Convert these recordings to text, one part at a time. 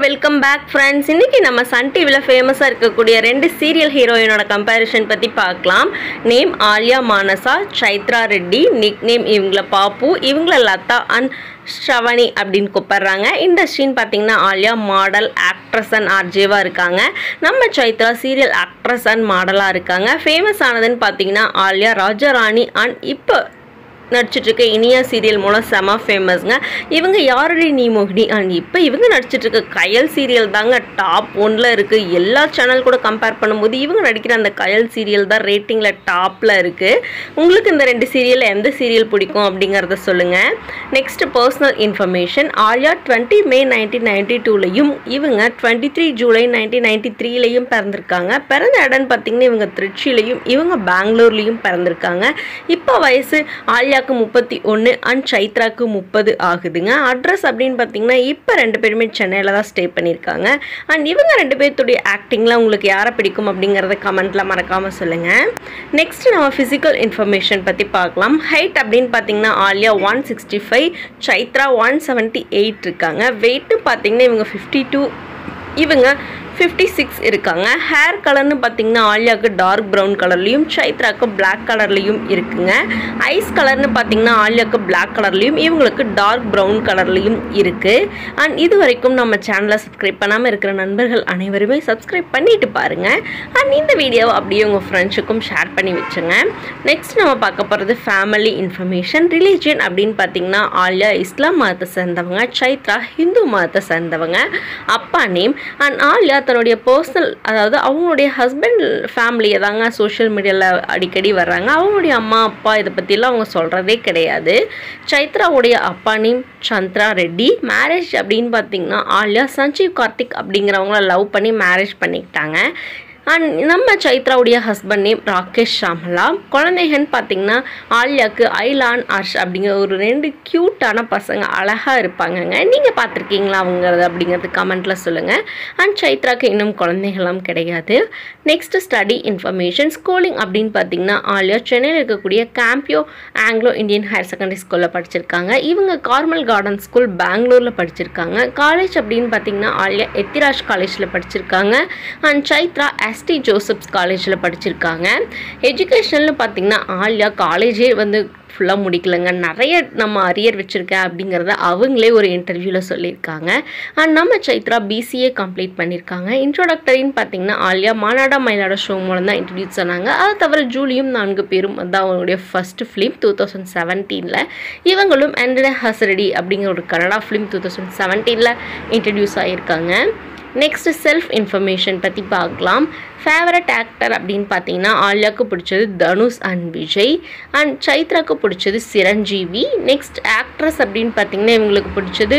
welcome back friends இன்னைக்கு நம்ம Sun டிவியில் ஃபேமஸாக இருக்கக்கூடிய ரெண்டு சீரியல் ஹீரோயினோட கம்பேரிஷன் பற்றி பார்க்கலாம் name Alia Manasa Chaitra Reddy nickname இவங்கள பாப்பு இவங்கள லதா அண்ட் ஸ்ரவணி அப்படின்னு கூப்பிடுறாங்க இண்டஸ்ட்ரின்னு பார்த்தீங்கன்னா ஆலியா மாடல் ஆக்ட்ரஸ் அண்ட் ஆர்ஜேவாக இருக்காங்க நம்ம சைத்ரா சீரியல் ஆக்ட்ரஸ் அண்ட் மாடலாக இருக்காங்க ஃபேமஸ் ஆனதுன்னு பார்த்தீங்கன்னா ஆலியா ராஜாராணி அண்ட் இப்போ நடிச்சிட்டு இருக்க இனியா சீரியல் மூலம் செம ஃபேமஸ்ங்க இவங்க யாரடி நீ மோகினி அண்ட் இப்போ இவங்க நடிச்சிட்டு இருக்க கயல் சீரியல் தாங்க டாப் ஒன்ல இருக்கு எல்லா சேனல் கூட கம்பேர் பண்ணும்போது இவங்க நடிக்கிற அந்த கயல் சீரியல் தான் ரேட்டிங்கில் டாப்பில் இருக்கு உங்களுக்கு இந்த ரெண்டு சீரியலில் எந்த சீரியல் பிடிக்கும் அப்படிங்கிறத சொல்லுங்க next personal information Alia twenty May nineteen ninety டூலையும் இவங்க twenty three July nineteen ninety த்ரீலையும் பிறந்திருக்காங்க பிறந்த இடம்னு பார்த்தீங்கன்னா இவங்க திருச்சியிலையும் இவங்க பெங்களூர்லேயும் பிறந்திருக்காங்க இப்போ வயசு ஆலியாவுக்கு முப்பத்தி ஒன்று அண்ட் சைத்ராக்கு முப்பது ஆகுதுங்க அட்ரஸ் அப்படின்னு பார்த்தீங்கன்னா இப்போ ரெண்டு பேருமே சென்னையில் தான் ஸ்டே பண்ணியிருக்காங்க அண்ட் இவங்க ரெண்டு பேர்த்துடைய ஆக்டிங்கில் உங்களுக்கு யாரை பிடிக்கும் அப்படிங்கிறத கமெண்ட்டில் மறக்காமல் சொல்லுங்கள் நெக்ஸ்ட் நம்ம ஃபிசிக்கல் இன்ஃபர்மேஷன் பற்றி பார்க்கலாம் ஹைட் அப்படின்னு பார்த்தீங்கன்னா Alia one sixty five Chaitra one seventy eight இருக்காங்க வெயிட்டு பார்த்தீங்கன்னா இவங்க ஃபிஃப்டி டூ இவங்க ஃபிஃப்டி சிக்ஸ் இருக்காங்க ஹேர் கலர்னு பார்த்தீங்கன்னா ஆலியாவுக்கு டார்க் ப்ரௌன் கலர்லேயும் சைத்ராக்கு பிளாக் கலர்லேயும் இருக்குங்க ஐஸ் கலர்னு பார்த்தீங்கன்னா ஆலியாவுக்கு பிளாக் கலர்லேயும் இவங்களுக்கு டார்க் ப்ரௌன் கலர்லேயும் இருக்குது அண்ட் இது வரைக்கும் நம்ம சேனலை சப்ஸ்கிரைப் பண்ணாமல் இருக்கிற நண்பர்கள் அனைவருமே சப்ஸ்கிரைப் பண்ணிட்டு பாருங்கள் அண்ட் இந்த வீடியோவை அப்படியே உங்கள் ஃப்ரெண்ட்ஸுக்கும் ஷேர் பண்ணி வச்சுங்க நெக்ஸ்ட் நம்ம பார்க்க போகிறது ஃபேமிலி இன்ஃபர்மேஷன் ரிலீஜியன் அப்படின்னு பார்த்தீங்கன்னா ஆலியா இஸ்லாம் மதத்தை சேர்ந்தவங்க சைத்ரா ஹிந்து மதத்தை சேர்ந்தவங்க அப்பா நேம் அண்ட் ஆலியா தன்னுடைய பர்சனல் அதாவது அவங்களுடைய ஹஸ்பண்ட் ஃபேமிலியை தாங்க சோஷியல் மீடியாவில் அடிக்கடி வர்றாங்க அவங்களுடைய அம்மா அப்பா இதை பற்றிலாம் அவங்க சொல்கிறதே கிடையாது சைத்ராவுடைய அப்பா நேம் சந்திரா ரெட்டி மேரேஜ் அப்படின்னு பார்த்தீங்கன்னா ஆலியா சஞ்சீவ் கார்த்திக் அப்படிங்கிறவங்கள லவ் பண்ணி மேரேஜ் பண்ணிக்கிட்டாங்க அண்ட் நம்ம சைத்ராவுடைய ஹஸ்பண்ட் நேம் ராகேஷ் ஷாமலா குழந்தைகன்னு பார்த்தீங்கன்னா ஆலியாவுக்கு ஐலான் அர்ஷ் அப்படிங்கிற ஒரு ரெண்டு க்யூட்டான பசங்க அழகாக இருப்பாங்கங்க நீங்கள் பார்த்துருக்கீங்களா அவங்கிறது அப்படிங்கிறது கமெண்ட்டில் சொல்லுங்கள் அண்ட் சைத்ராக்கு இன்னும் குழந்தைகளாம் கிடையாது நெக்ஸ்ட் ஸ்டடி இன்ஃபர்மேஷன் ஸ்கூலிங் அப்படின்னு பார்த்தீங்கன்னா ஆலியா சென்னையில் இருக்கக்கூடிய Campion Anglo Indian higher secondary ஸ்கூலில் படிச்சிருக்காங்க இவங்க கார்மல் கார்டன் ஸ்கூல் பெங்களூரில் படிச்சிருக்காங்க காலேஜ் அப்படின்னு பார்த்தீங்கன்னா ஆலியா எத்திராஜ் காலேஜில் படிச்சிருக்காங்க அண்ட் சைத்ரா எஸ்டி ஜோசப்ஸ் காலேஜில் படிச்சிருக்காங்க எஜுகேஷனில் பார்த்தீங்கன்னா ஆலியா காலேஜே வந்து ஃபுல்லாக முடிக்கலங்க நிறைய நம்ம அரியர் வச்சுருக்கேன் அப்படிங்கிறத அவங்களே ஒரு இன்டர்வியூவில் சொல்லியிருக்காங்க அண்ட் நம்ம சைத்ரா பிசிஏ கம்ப்ளீட் பண்ணியிருக்காங்க இன்ட்ரோடக்டரின்னு பார்த்தீங்கன்னா ஆலியா மாநாடா மயிலாட ஷோ மூலம் தான் இன்ட்ரடியூஸ் ஆனாங்க அதை தவிர ஜூலியும் நான்கு பேரும் வந்து அவங்களுடைய ஃபர்ஸ்ட் ஃபிலிம் டூ தௌசண்ட் செவன்டீனில் இவங்களும் அண்ட் ஹசரடி அப்படிங்கிற ஒரு கன்னடா ஃபிலிம் டூ தௌசண்ட் செவன்டீனில் இன்ட்ரடியூஸ் ஆகியிருக்காங்க நெக்ஸ்ட் செல்ஃப் இன்ஃபர்மேஷன் பற்றி பார்க்கலாம் ஃபேவரட் ஆக்டர் அப்படின்னு பார்த்தீங்கன்னா ஆலியாவுக்கு பிடிச்சது தனுஷ் அண்ட் விஜய் அண்ட் சைத்ராக்கு பிடிச்சது சிரஞ்சீவி நெக்ஸ்ட் ஆக்ட்ரஸ் அப்படின்னு பார்த்தீங்கன்னா இவங்களுக்கு பிடிச்சது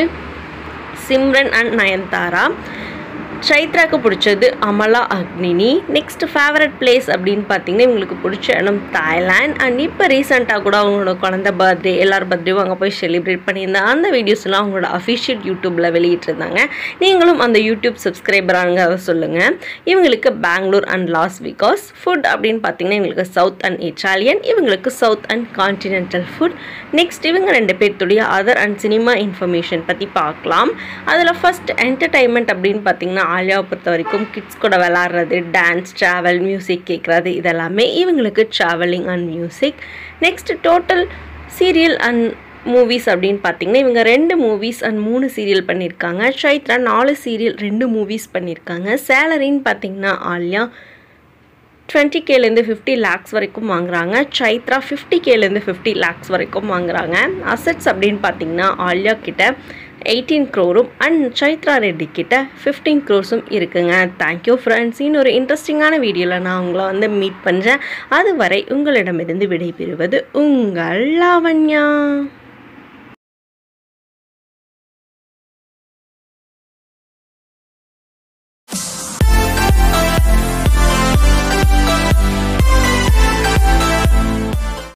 சிம்ரன் அண்ட் நயன்தாரா சைத்ராக்கு பிடிச்சது Amala Akkineni next favourite place அப்படின்னு பார்த்தீங்கன்னா இவங்களுக்கு பிடிச்ச இடம் தாய்லாண்ட் அண்ட் இப்போ ரீசெண்டாக கூட அவங்களோட குழந்த பர்த்டே எல்லார் பர்த்டேவும் அங்கே போய் செலிப்ரேட் பண்ணியிருந்தாங்க அந்த வீடியோஸ்லாம் அவங்களோட அஃபிஷியல் யூடியூப்பில் வெளியிட்டிருந்தாங்க நீங்களும் அந்த யூடியூப் சப்ஸ்கிரைபராங்கிறத சொல்லுங்கள் இவங்களுக்கு Bangalore and Las Vegas food அப்படின்னு பார்த்தீங்கன்னா இவங்களுக்கு சவுத் அண்ட் இட்டாலியன் இவங்களுக்கு south and continental food next இவங்க ரெண்டு பேர்த்துடைய அதர் அண்ட் சினிமா இன்ஃபர்மேஷன் பற்றி பார்க்கலாம் அதில் ஃபஸ்ட் என்டர்டைன்மெண்ட் அப்படின்னு பார்த்தீங்கன்னா ஆலியாவை பொறுத்த வரைக்கும் கிட்ஸ் கூட விளாட்றது டான்ஸ் ட்ராவல் மியூசிக் கேட்குறது இதெல்லாமே இவங்களுக்கு travelling and music next total serial and movies அப்படின்னு பார்த்தீங்கன்னா இவங்க ரெண்டு மூவிஸ் அண்ட் மூணு சீரியல் பண்ணியிருக்காங்க சைத்ரா நாலு சீரியல் ரெண்டு மூவிஸ் பண்ணியிருக்காங்க சேலரின்னு பார்த்தீங்கன்னா ஆலியா டுவெண்ட்டி கேலேருந்து ஃபிஃப்டி லேக்ஸ் வரைக்கும் வாங்குறாங்க சைத்ரா ஃபிஃப்டி கேலேருந்து ஃபிஃப்டி லேக்ஸ் வரைக்கும் வாங்குறாங்க அசட்ஸ் அப்படின்னு பார்த்தீங்கன்னா ஆலியா கிட்ட எயிட்டீன் க்ரோரும் அண்ட் சைத்ரா ரெட்டி கிட்ட ஃபிஃப்டீன் க்ரோர்ஸும் இருக்குங்க தேங்க்யூ ஃப்ரெண்ட்ஸ் இன்னொரு இன்ட்ரெஸ்டிங்கான வீடியோவில் நான் உங்களை வந்து மீட் பண்ணுறேன் அதுவரை உங்களிடமிருந்து விடைபெறுவது உங்கள் லாவண்யா